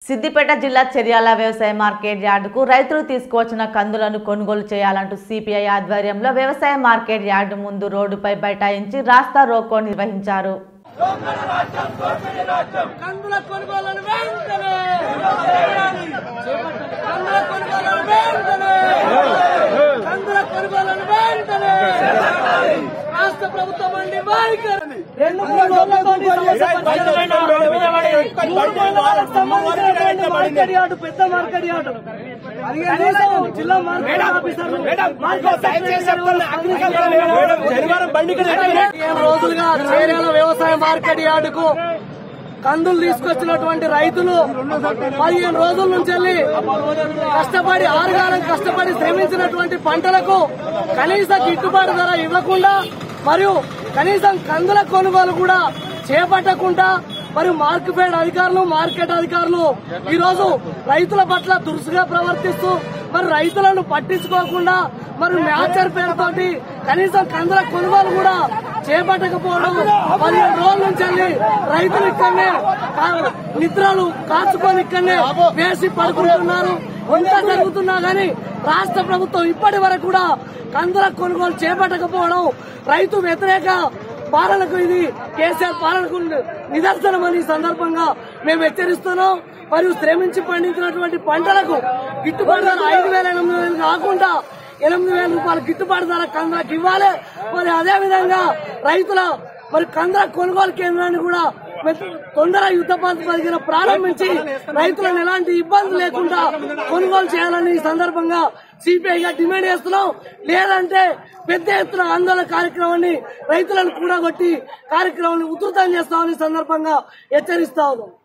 సిద్దిపేట జిల్లా చెర్యాల వ్యవసాయ మార్కెట్ యార్డుకు రైతులు తీసుకువచ్చిన కందులను కొనుగోలు చేయాలంటూ సిపిఐ ఆధ్వర్యంలో వ్యవసాయ మార్కెట్ యార్డు ముందు రోడ్డుపై బైఠాయించి రాస్తా రోకో నిర్వహించారు కందుల కొనుగోలను వెంటనే కందుల కొనుగోలను వెంటనే కందుల కొనుగోలను వెంటనే రాష్ట్ర ప్రభుత్వం అండి వైఖరి రెండు మూడు రోజులతోటి మూడు మండలాలకు సంబంధించినటువంటి మార్కెట్ యార్డు పెద్ద మార్కెట్ యార్డు కనీసం జిల్లా మార్కెట్ ఆఫీసర్లు మార్కెట్ పదిహేను రోజులుగా చేర్యాల వ్యవసాయ మార్కెట్ యార్డుకు కందులు తీసుకొచ్చినటువంటి రైతులు పదిహేను రోజుల నుంచి వెళ్ళి కష్టపడి ఆరుగాలం కష్టపడి శ్రమించినటువంటి పంటలకు కనీస గిట్టుబాటు ధర ఇవ్వకుండా మరియు కనీసం కందుల కొనుగోలు కూడా చేపట్టకుండా మరియు మార్కెట్ అధికారులు మార్కెట్ అధికారులు ఈ రోజు రైతుల పట్ల దురుసుగా ప్రవర్తిస్తూ మరి రైతులను పట్టించుకోకుండా మరి మ్యాచర్ పేరుతోటి కనీసం కందుల కొనుగోలు కూడా చేపట్టకపోవడం పదిహేను రోజుల నుంచి వెళ్ళి రైతులు ఇక్కడనే కా- నిద్రలు కాచుకొని ఇక్కడనే వేసి పడుకుంటున్నారు ఇంత జరుగుతున్నా గానీ రాష్ట్ర ప్రభుత్వం ఇప్పటి వరకు కూడా కందుల కొనుగోలు చేపట్టకపోవడం రైతు వ్యతిరేక పాలనకు ఇది కేసీఆర్ పాలనకు నిదర్శనమని ఈ సందర్భంగా మేము హెచ్చరిస్తున్నాం మరియు శ్రమించి పండించినటువంటి పంటలకు గిట్టుబాటు ధర ఐదు వేల ఎనిమిది వేలు కాకుండా ఎనిమిది వేల రూపాయల గిట్టుబాటు ధర కందులకు ఇవ్వాలి మరి అదే విధంగా రైతుల మరి కందుల కొనుగోలు కేంద్రాన్ని కూడా మరి తొందర యుద్ధ పద్ధతిగా ప్రారంభించి రైతులను ఎలాంటి ఇబ్బంది లేకుండా కొనుగోలు చేయాలని ఈ సందర్భంగా సిపిఐగా డిమాండ్ చేస్తున్నాం లేదంటే పెద్ద ఎత్తున ఆందోళన కార్యక్రమాన్ని రైతులను కూడగొట్టి కార్యక్రమాన్ని ఉధృతం చేస్తామని ఈ సందర్భంగా హెచ్చరిస్తా ఉన్నాం